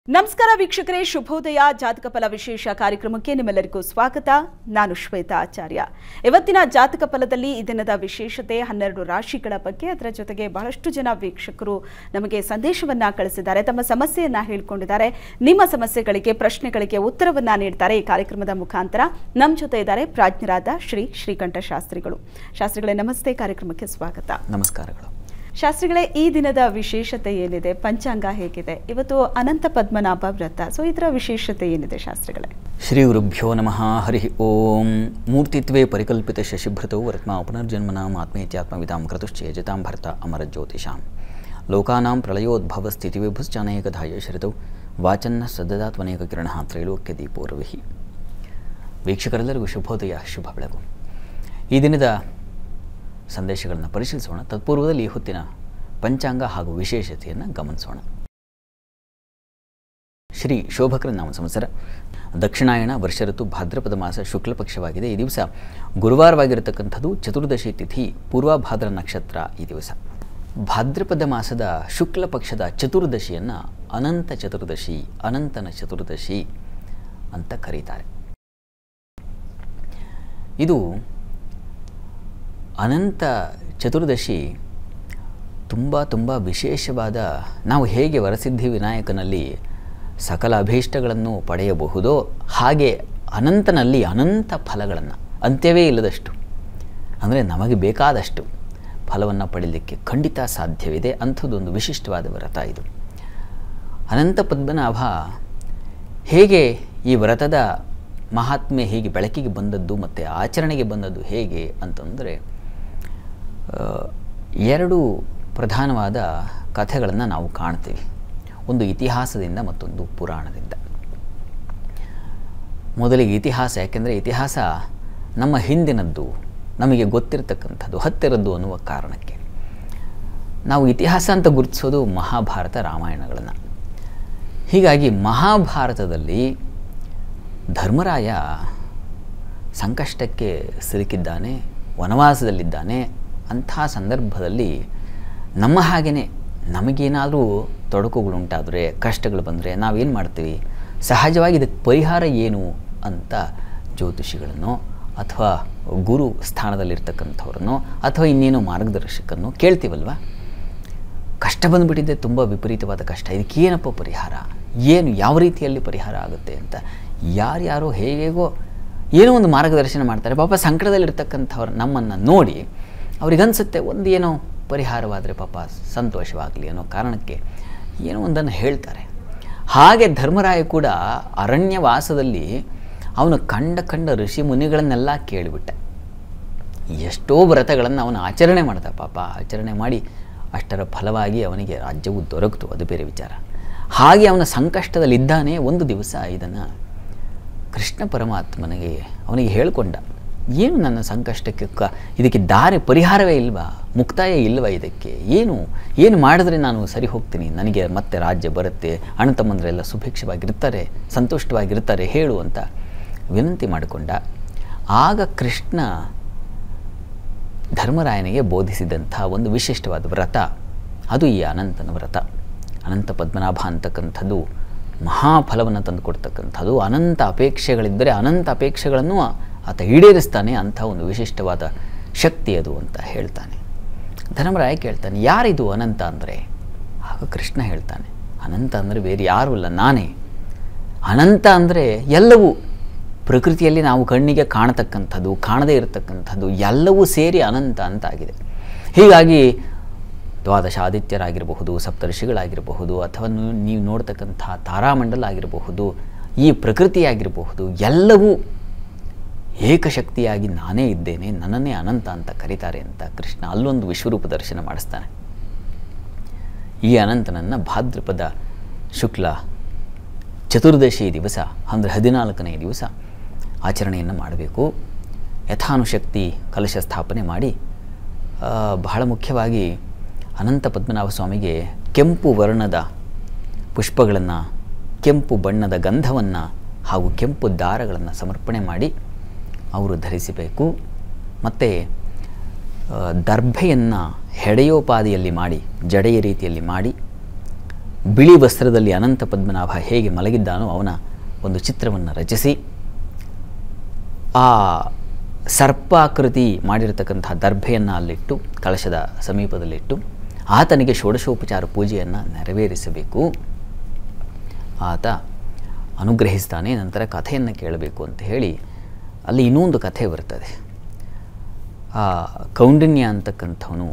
ನಮಸ್ಕಾರ ವೀಕ್ಷಕರೇ ಶುಭೋದಯ ಜಾತಕ ಫಲ ವಿಶೇಷ ಕಾರ್ಯಕ್ರಮಕ್ಕೆ ನಿಮ್ಮೆಲ್ಲರಿಗೂ ಸ್ವಾಗತ ನಾನು ಶ್ವೇತಾ ಆಚಾರ್ಯ ಇವತ್ತಿನ ಜಾತಕ ಫಲದಲ್ಲಿ ಈ ದಿನದ ವಿಶೇಷತೆ ಹನ್ನೆರಡು ರಾಶಿಗಳ ಬಗ್ಗೆ ಅದರ ಜೊತೆಗೆ ಬಹಳಷ್ಟು ಜನ ವೀಕ್ಷಕರು ನಮಗೆ ಸಂದೇಶವನ್ನ ಕಳಿಸಿದ್ದಾರೆ ತಮ್ಮ ಸಮಸ್ಯೆಯನ್ನ ಹೇಳ್ಕೊಂಡಿದ್ದಾರೆ ನಿಮ್ಮ ಸಮಸ್ಯೆಗಳಿಗೆ ಪ್ರಶ್ನೆಗಳಿಗೆ ಉತ್ತರವನ್ನ ನೀಡ್ತಾರೆ ಈ ಕಾರ್ಯಕ್ರಮದ ಮುಖಾಂತರ ನಮ್ಮ ಜೊತೆ ಇದ್ದಾರೆ ಪ್ರಾಜ್ಞರಾದ ಶ್ರೀ ಶ್ರೀಕಂಠ ಶಾಸ್ತ್ರಿಗಳು ಶಾಸ್ತ್ರಿಗಳೇ ನಮಸ್ತೆ ಕಾರ್ಯಕ್ರಮಕ್ಕೆ ಸ್ವಾಗತ ನಮಸ್ಕಾರಗಳು ಶಾಸ್ತ್ರಿಗಳೇ ಈ ದಿನದ ವಿಶೇಷತೆ ಏನಿದೆ ಪಂಚಾಂಗ ಹೇಗಿದೆ ಇವತ್ತು ಅನಂತ ಪದ್ಮನಾಭ ವ್ರತ ಸೊ ಇದರ ವಿಶೇಷತೆ ಏನಿದೆ ಶಾಸ್ತ್ರಿಗಳೇ ಶ್ರೀ ಗುರುಭ್ಯೋ ನಮಃ ಹರಿ ಓಂ ಮೂರ್ತಿತ್ವೇ ಪರಿಕಲ್ಪಿತ ಶಶಿಭೃತೌ ವರ್ತ್ಮ ಪುನರ್ಜನ್ಮನಾಂ ಆತ್ಮೇತ್ಯಾತ್ಮವಿದಾಂ ಕ್ರತುಶ್ಚೇಜತಾಂ ಭರ್ತ ಅಮರ ಜ್ಯೋತಿಷಾಂ ಲೋಕಾನಾಂ ಪ್ರಳಯೋದ್ಭವ ಸ್ಥಿತಿವಿಭುಶ್ಚಾನೇಕಧಾಯ ಶರತೌ ವಾಚನ್ನ ಸದ್ದದಾತ್ವನೇಕ ಕಿರಣ ತ್ರೈಲೋಕ್ಯ ದೀಪೋರ್ವಿಹಿ ವೀಕ್ಷಕರೆಲ್ಲರಿಗೂ ಶುಭೋದಯ ಶುಭ ಬೆಳಗು ಈ ದಿನದ ಸಂದೇಶಗಳನ್ನು ಪರಿಶೀಲಿಸೋಣ ತತ್ಪೂರ್ವದಲ್ಲಿ ಈ ಹೊತ್ತಿನ ಪಂಚಾಂಗ ಹಾಗೂ ವಿಶೇಷತೆಯನ್ನು ಗಮನಿಸೋಣ ಶ್ರೀ ಶೋಭಕರ ನಾಮ ಸಂವತ್ಸರ ದಕ್ಷಿಣಾಯಣ ವರ್ಷ ಋತು ಭಾದ್ರಪದ ಮಾಸ ಶುಕ್ಲ ಪಕ್ಷವಾಗಿದೆ ಈ ದಿವಸ ಗುರುವಾರವಾಗಿರತಕ್ಕಂಥದ್ದು ಚತುರ್ದಶಿ ತಿಥಿ ಪೂರ್ವಭಾದ್ರ ನಕ್ಷತ್ರ ಈ ದಿವಸ ಭಾದ್ರಪದ ಮಾಸದ ಶುಕ್ಲ ಪಕ್ಷದ ಚತುರ್ದಶಿಯನ್ನು ಅನಂತ ಚತುರ್ದಶಿ ಅನಂತನ ಚತುರ್ದಶಿ ಅಂತ ಕರೀತಾರೆ ಇದು ಅನಂತ ಚತುರ್ದಶಿ ತುಂಬ ತುಂಬ ವಿಶೇಷವಾದ ನಾವು ಹೇಗೆ ವರಸಿದ್ಧಿ ವಿನಾಯಕನಲ್ಲಿ ಸಕಲ ಅಭೀಷ್ಟಗಳನ್ನು ಪಡೆಯಬಹುದೋ ಹಾಗೆ ಅನಂತನಲ್ಲಿ ಅನಂತ ಫಲಗಳನ್ನು ಅಂತ್ಯವೇ ಇಲ್ಲದಷ್ಟು ಅಂದರೆ ನಮಗೆ ಬೇಕಾದಷ್ಟು ಫಲವನ್ನು ಪಡೀಲಿಕ್ಕೆ ಖಂಡಿತ ಸಾಧ್ಯವಿದೆ ಅಂಥದ್ದೊಂದು ವಿಶಿಷ್ಟವಾದ ವ್ರತ ಇದು ಅನಂತ ಪದ್ಮನಾಭ ಹೇಗೆ ಈ ವ್ರತದ ಮಹಾತ್ಮೆ ಹೇಗೆ ಬೆಳಕಿಗೆ ಬಂದದ್ದು ಮತ್ತು ಆಚರಣೆಗೆ ಬಂದದ್ದು ಹೇಗೆ ಅಂತಂದರೆ ಆ, ಎರಡು ಪ್ರಧಾನವಾದ ಕಥೆಗಳನ್ನು ನಾವು ಕಾಣ್ತೀವಿ ಒಂದು ಇತಿಹಾಸದಿಂದ ಮತ್ತೊಂದು ಪುರಾಣದಿಂದ ಮೊದಲಿಗೆ ಇತಿಹಾಸ ಯಾಕೆಂದರೆ ಇತಿಹಾಸ ನಮ್ಮ ಹಿಂದಿನದ್ದು ನಮಗೆ ಗೊತ್ತಿರತಕ್ಕಂಥದ್ದು ಹತ್ತಿರದ್ದು ಅನ್ನುವ ಕಾರಣಕ್ಕೆ ನಾವು ಇತಿಹಾಸ ಅಂತ ಗುರುತಿಸೋದು ಮಹಾಭಾರತ ರಾಮಾಯಣಗಳನ್ನು ಹೀಗಾಗಿ ಮಹಾಭಾರತದಲ್ಲಿ ಧರ್ಮರಾಯ ಸಂಕಷ್ಟಕ್ಕೆ ಸಿಲುಕಿದ್ದಾನೆ ವನವಾಸದಲ್ಲಿದ್ದಾನೆ ಅಂಥ ಸಂದರ್ಭದಲ್ಲಿ ನಮ್ಮ ಹಾಗೆಯೇ ನಮಗೇನಾದರೂ ತೊಡಕುಗಳುಂಟಾದರೆ ಕಷ್ಟಗಳು ಬಂದರೆ ನಾವೇನು ಮಾಡ್ತೀವಿ ಸಹಜವಾಗಿ ಇದಕ್ಕೆ ಪರಿಹಾರ ಏನು ಅಂತ ಜ್ಯೋತಿಷಿಗಳನ್ನು ಅಥವಾ ಗುರು ಸ್ಥಾನದಲ್ಲಿರ್ತಕ್ಕಂಥವ್ರನ್ನೋ ಅಥವಾ ಇನ್ನೇನೋ ಮಾರ್ಗದರ್ಶಕನೋ ಕೇಳ್ತೀವಲ್ವ ಕಷ್ಟ ಬಂದುಬಿಟ್ಟಿದೆ ತುಂಬ ವಿಪರೀತವಾದ ಕಷ್ಟ ಇದಕ್ಕೇನಪ್ಪ ಪರಿಹಾರ ಏನು ಯಾವ ರೀತಿಯಲ್ಲಿ ಪರಿಹಾರ ಆಗುತ್ತೆ ಅಂತ ಯಾರ್ಯಾರೋ ಹೇಗೇಗೋ ಏನೋ ಒಂದು ಮಾರ್ಗದರ್ಶನ ಮಾಡ್ತಾರೆ ಪಾಪ ಸಂಕಟದಲ್ಲಿರ್ತಕ್ಕಂಥವ್ರು ನಮ್ಮನ್ನು ನೋಡಿ ಅವ್ರಿಗನ್ಸುತ್ತೆ ಒಂದು ಏನೋ ಪರಿಹಾರವಾದರೆ ಪಾಪ ಸಂತೋಷವಾಗಲಿ ಅನ್ನೋ ಕಾರಣಕ್ಕೆ ಏನೋ ಒಂದನ್ನು ಹೇಳ್ತಾರೆ ಹಾಗೆ ಧರ್ಮರಾಯ ಕೂಡ ಅರಣ್ಯವಾಸದಲ್ಲಿ ಅವನು ಕಂಡ ಕಂಡ ಋಷಿ ಮುನಿಗಳನ್ನೆಲ್ಲ ಕೇಳಿಬಿಟ್ಟ ಎಷ್ಟೋ ವ್ರತಗಳನ್ನು ಅವನು ಆಚರಣೆ ಮಾಡ್ದ ಪಾಪ ಆಚರಣೆ ಮಾಡಿ ಅಷ್ಟರ ಫಲವಾಗಿ ಅವನಿಗೆ ರಾಜ್ಯವು ದೊರಕಿತು ಅದು ಬೇರೆ ವಿಚಾರ ಹಾಗೆ ಅವನ ಸಂಕಷ್ಟದಲ್ಲಿದ್ದಾನೆ ಒಂದು ದಿವಸ ಇದನ್ನು ಕೃಷ್ಣ ಪರಮಾತ್ಮನಿಗೆ ಅವನಿಗೆ ಹೇಳಿಕೊಂಡ ಏನು ನನ್ನ ಸಂಕಷ್ಟಕ್ಕೆ ಕ ಇದಕ್ಕೆ ದಾರಿ ಪರಿಹಾರವೇ ಇಲ್ವಾ ಮುಕ್ತಾಯ ಇಲ್ವಾ ಇದಕ್ಕೆ ಏನು ಏನು ಮಾಡಿದ್ರೆ ನಾನು ಸರಿ ಹೋಗ್ತೀನಿ ನನಗೆ ಮತ್ತೆ ರಾಜ್ಯ ಬರುತ್ತೆ ಅಣ್ಣ ತಮ್ಮಂದರೆಲ್ಲ ಸುಭಿಕ್ಷವಾಗಿರ್ತಾರೆ ಸಂತುಷ್ಟವಾಗಿರ್ತಾರೆ ಹೇಳು ಅಂತ ವಿನಂತಿ ಮಾಡಿಕೊಂಡ ಆಗ ಕೃಷ್ಣ ಧರ್ಮರಾಯನಿಗೆ ಬೋಧಿಸಿದಂಥ ಒಂದು ವಿಶಿಷ್ಟವಾದ ವ್ರತ ಅದು ಈ ಅನಂತನ ವ್ರತ ಅನಂತ ಪದ್ಮನಾಭ ಅಂತಕ್ಕಂಥದ್ದು ಮಹಾಫಲವನ್ನು ತಂದುಕೊಡ್ತಕ್ಕಂಥದ್ದು ಅನಂತ ಅಪೇಕ್ಷೆಗಳಿದ್ದರೆ ಅನಂತ ಅಪೇಕ್ಷೆಗಳನ್ನು ಆತ ಈಡೇರಿಸ್ತಾನೆ ಅಂಥ ಒಂದು ವಿಶಿಷ್ಟವಾದ ಶಕ್ತಿ ಅದು ಅಂತ ಹೇಳ್ತಾನೆ ಧರ್ಮರಾಯ ಕೇಳ್ತಾನೆ ಯಾರಿದು ಅನಂತ ಅಂದರೆ ಆಗ ಕೃಷ್ಣ ಹೇಳ್ತಾನೆ ಅನಂತ ಅಂದರೆ ಬೇರೆ ಯಾರೂ ಅಲ್ಲ ನಾನೇ ಅನಂತ ಅಂದರೆ ಎಲ್ಲವೂ ಪ್ರಕೃತಿಯಲ್ಲಿ ನಾವು ಕಣ್ಣಿಗೆ ಕಾಣತಕ್ಕಂಥದ್ದು ಕಾಣದೇ ಇರತಕ್ಕಂಥದ್ದು ಎಲ್ಲವೂ ಸೇರಿ ಅನಂತ ಅಂತ ಆಗಿದೆ ಹೀಗಾಗಿ ದ್ವಾದಶ ಆದಿತ್ಯರಾಗಿರಬಹುದು ಸಪ್ತರ್ಷಿಗಳಾಗಿರಬಹುದು ಅಥವಾ ನೀವು- ನೀವು ನೋಡ್ತಕ್ಕಂಥ ತಾರಾಮಂಡಲ ಆಗಿರಬಹುದು ಈ ಪ್ರಕೃತಿಯಾಗಿರಬಹುದು ಎಲ್ಲವೂ ಏಕಶಕ್ತಿಯಾಗಿ ನಾನೇ ಇದ್ದೇನೆ ನನ್ನನ್ನೇ ಅನಂತ ಅಂತ ಕರೀತಾರೆ ಅಂತ ಕೃಷ್ಣ ಅಲ್ಲೊಂದು ವಿಶ್ವರೂಪ ದರ್ಶನ ಮಾಡಿಸ್ತಾನೆ ಈ ಅನಂತನನ್ನು ಭಾದ್ರಪದ ಶುಕ್ಲ ಚತುರ್ದಶಿ ದಿವಸ ಅಂದರೆ ಹದಿನಾಲ್ಕನೇ ದಿವಸ ಆಚರಣೆಯನ್ನು ಮಾಡಬೇಕು ಯಥಾನುಶಕ್ತಿ ಕಲಶ ಸ್ಥಾಪನೆ ಮಾಡಿ ಆ, ಬಹಳ ಮುಖ್ಯವಾಗಿ ಅನಂತ ಪದ್ಮನಾಭ ಸ್ವಾಮಿಗೆ ಕೆಂಪು ವರ್ಣದ ಪುಷ್ಪಗಳನ್ನು ಕೆಂಪು ಬಣ್ಣದ ಗಂಧವನ್ನು ಹಾಗೂ ಕೆಂಪು ದಾರಗಳನ್ನು ಸಮರ್ಪಣೆ ಮಾಡಿ ಅವರು ಧರಿಸಬೇಕು ಮತ್ತು ದರ್ಭೆಯನ್ನು ಹೆಡೆಯೋಪಾದಿಯಲ್ಲಿ ಮಾಡಿ ಜಡೆಯ ರೀತಿಯಲ್ಲಿ ಮಾಡಿ ಬಿಳಿ ವಸ್ತ್ರದಲ್ಲಿ ಅನಂತ ಪದ್ಮನಾಭ ಹೇಗೆ ಮಲಗಿದ್ದಾನೋ ಅವನ ಒಂದು ಚಿತ್ರವನ್ನು ರಚಿಸಿ ಆ ಸರ್ಪಾಕೃತಿ ಮಾಡಿರತಕ್ಕಂಥ ದರ್ಭೆಯನ್ನು ಅಲ್ಲಿಟ್ಟು ಕಳಶದ ಸಮೀಪದಲ್ಲಿಟ್ಟು ಆತನಿಗೆ ಷೋಡಶೋಪಚಾರ ಪೂಜೆಯನ್ನು ನೆರವೇರಿಸಬೇಕು ಆತ ಅನುಗ್ರಹಿಸ್ತಾನೆ ನಂತರ ಕಥೆಯನ್ನು ಕೇಳಬೇಕು ಅಂತ ಹೇಳಿ ಅಲ್ಲಿ ಇನ್ನೊಂದು ಕಥೆ ಬರ್ತದೆ ಆ ಕೌಂಡಿನ್ಯ ಅಂತಕ್ಕಂಥವನು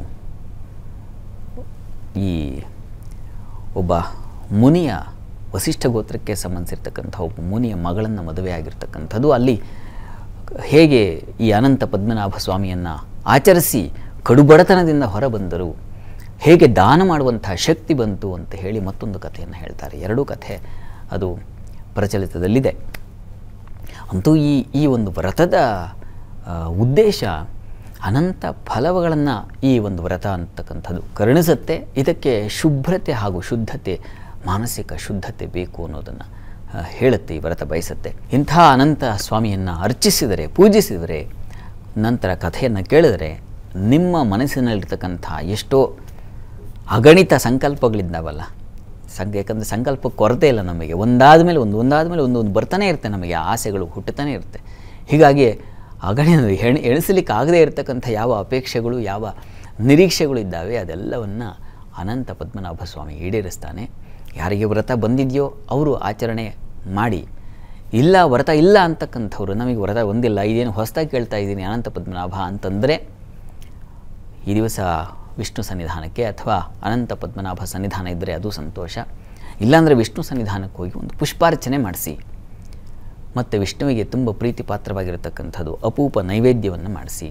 ಈ ಒಬ್ಬ ಮುನಿಯ ವಸಿಷ್ಠ ಗೋತ್ರಕ್ಕೆ ಸಂಬಂಧಿಸಿರ್ತಕ್ಕಂಥ ಒಬ್ಬ ಮುನಿಯ ಮಗಳನ್ನು ಮದುವೆ ಆಗಿರ್ತಕ್ಕಂಥದ್ದು ಅಲ್ಲಿ ಹೇಗೆ ಈ ಅನಂತ ಪದ್ಮನಾಭ ಸ್ವಾಮಿಯನ್ನು ಆಚರಿಸಿ ಕಡುಬಡತನದಿಂದ ಹೊರಬಂದರು ಹೇಗೆ ದಾನ ಮಾಡುವಂಥ ಶಕ್ತಿ ಬಂತು ಅಂತ ಹೇಳಿ ಮತ್ತೊಂದು ಕಥೆಯನ್ನು ಹೇಳ್ತಾರೆ ಎರಡೂ ಕಥೆ ಅದು ಪ್ರಚಲಿತದಲ್ಲಿದೆ ಅಂತೂ ಈ ಈ ಒಂದು ವ್ರತದ ಆ, ಉದ್ದೇಶ ಅನಂತ ಫಲಗಳನ್ನು ಈ ಒಂದು ವ್ರತ ಅಂತಕ್ಕಂಥದ್ದು ಕರುಣಿಸುತ್ತೆ ಇದಕ್ಕೆ ಶುಭ್ರತೆ ಹಾಗೂ ಶುದ್ಧತೆ ಮಾನಸಿಕ ಶುದ್ಧತೆ ಬೇಕು ಅನ್ನೋದನ್ನು ಆ, ಹೇಳುತ್ತೆ ಈ ವ್ರತ ಬಯಸುತ್ತೆ ಇಂಥ ಅನಂತ ಸ್ವಾಮಿಯನ್ನು ಅರ್ಚಿಸಿದರೆ ಪೂಜಿಸಿದರೆ ನಂತರ ಕಥೆಯನ್ನು ಕೇಳಿದರೆ ನಿಮ್ಮ ಮನಸ್ಸಿನಲ್ಲಿರ್ತಕ್ಕಂಥ ಎಷ್ಟೋ ಅಗಣಿತ ಸಂಕಲ್ಪಗಳಿದ್ದಾವಲ್ಲ ಸಂಕ ಯಾಕಂದರೆ ಸಂಕಲ್ಪ ಕೊರತೆ ಇಲ್ಲ ನಮಗೆ ಒಂದಾದ ಮೇಲೆ ಒಂದು ಒಂದಾದ ಮೇಲೆ ಒಂದು ಒಂದು ಬರ್ತಾನೆ ಇರುತ್ತೆ ನಮಗೆ ಆಸೆಗಳು ಹುಟ್ಟುತ್ತಾನೆ ಇರುತ್ತೆ ಹೀಗಾಗಿ ಅಗಣಿ ಹೆಣ್ ಎಣಿಸಲಿಕ್ಕೆ ಆಗದೇ ಇರತಕ್ಕಂಥ ಯಾವ ಅಪೇಕ್ಷೆಗಳು ಯಾವ ನಿರೀಕ್ಷೆಗಳು ಇದ್ದಾವೆ ಅದೆಲ್ಲವನ್ನು ಅನಂತ ಪದ್ಮನಾಭ ಸ್ವಾಮಿ ಈಡೇರಿಸ್ತಾನೆ ಯಾರಿಗೆ ವ್ರತ ಬಂದಿದೆಯೋ ಅವರು ಆಚರಣೆ ಮಾಡಿ ಇಲ್ಲ ವ್ರತ ಇಲ್ಲ ಅಂತಕ್ಕಂಥವ್ರು ನಮಗೆ ವ್ರತ ಒಂದಿಲ್ಲ ಇದೇನು ಹೊಸದಾಗಿ ಕೇಳ್ತಾ ಇದ್ದೀನಿ ಅನಂತ ಪದ್ಮನಾಭ ಅಂತಂದರೆ ಈ ದಿವಸ ವಿಷ್ಣು ಸನ್ನಿಧಾನಕ್ಕೆ ಅಥವಾ ಅನಂತ ಪದ್ಮನಾಭ ಸನ್ನಿಧಾನ ಇದ್ದರೆ ಅದು ಸಂತೋಷ ಇಲ್ಲಾಂದರೆ ವಿಷ್ಣು ಸನ್ನಿಧಾನಕ್ಕೆ ಹೋಗಿ ಒಂದು ಪುಷ್ಪಾರ್ಚನೆ ಮಾಡಿಸಿ ಮತ್ತು ವಿಷ್ಣುವಿಗೆ ತುಂಬ ಪ್ರೀತಿ ಪಾತ್ರವಾಗಿರತಕ್ಕಂಥದ್ದು ಅಪೂಪ ನೈವೇದ್ಯವನ್ನು ಮಾಡಿಸಿ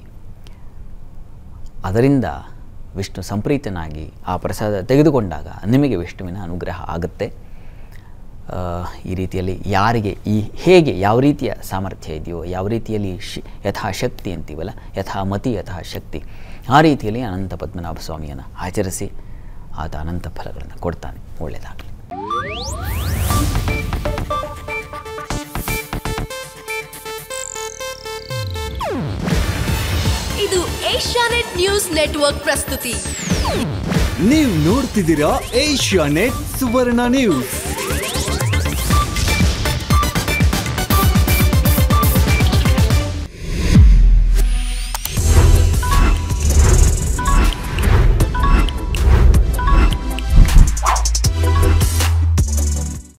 ಅದರಿಂದ ವಿಷ್ಣು ಸಂಪ್ರೀತನಾಗಿ ಆ ಪ್ರಸಾದ ತೆಗೆದುಕೊಂಡಾಗ ನಿಮಗೆ ವಿಷ್ಣುವಿನ ಅನುಗ್ರಹ ಆಗುತ್ತೆ ಆ, ಈ ರೀತಿಯಲ್ಲಿ ಯಾರಿಗೆ ಈ ಹೇಗೆ ಯಾವ ರೀತಿಯ ಸಾಮರ್ಥ್ಯ ಇದೆಯೋ ಯಾವ ರೀತಿಯಲ್ಲಿ ಶಿ ಯಥಾಶಕ್ತಿ ಅಂತೀವಲ್ಲ ಯಥಾಮತಿ ಯಥಾಶಕ್ತಿ ಆ ರೀತಿಯಲ್ಲಿ ಅನಂತ ಪದ್ಮನಾಭ ಸ್ವಾಮಿಯನ್ನು ಆಚರಿಸಿ ಆತ ಅನಂತ ಫಲಗಳನ್ನು ಕೊಡ್ತಾನೆ ಒಳ್ಳೆಯದಾಗಲಿ ಇದು ಏಷ್ಯಾನೆಟ್ ನ್ಯೂಸ್ ನೆಟ್ವರ್ಕ್ ಪ್ರಸ್ತುತಿ ನೀವು ನೋಡ್ತಿದ್ದೀರಾ ಏಷ್ಯಾ ನೆಟ್ ಸುವರ್ಣ ನ್ಯೂಸ್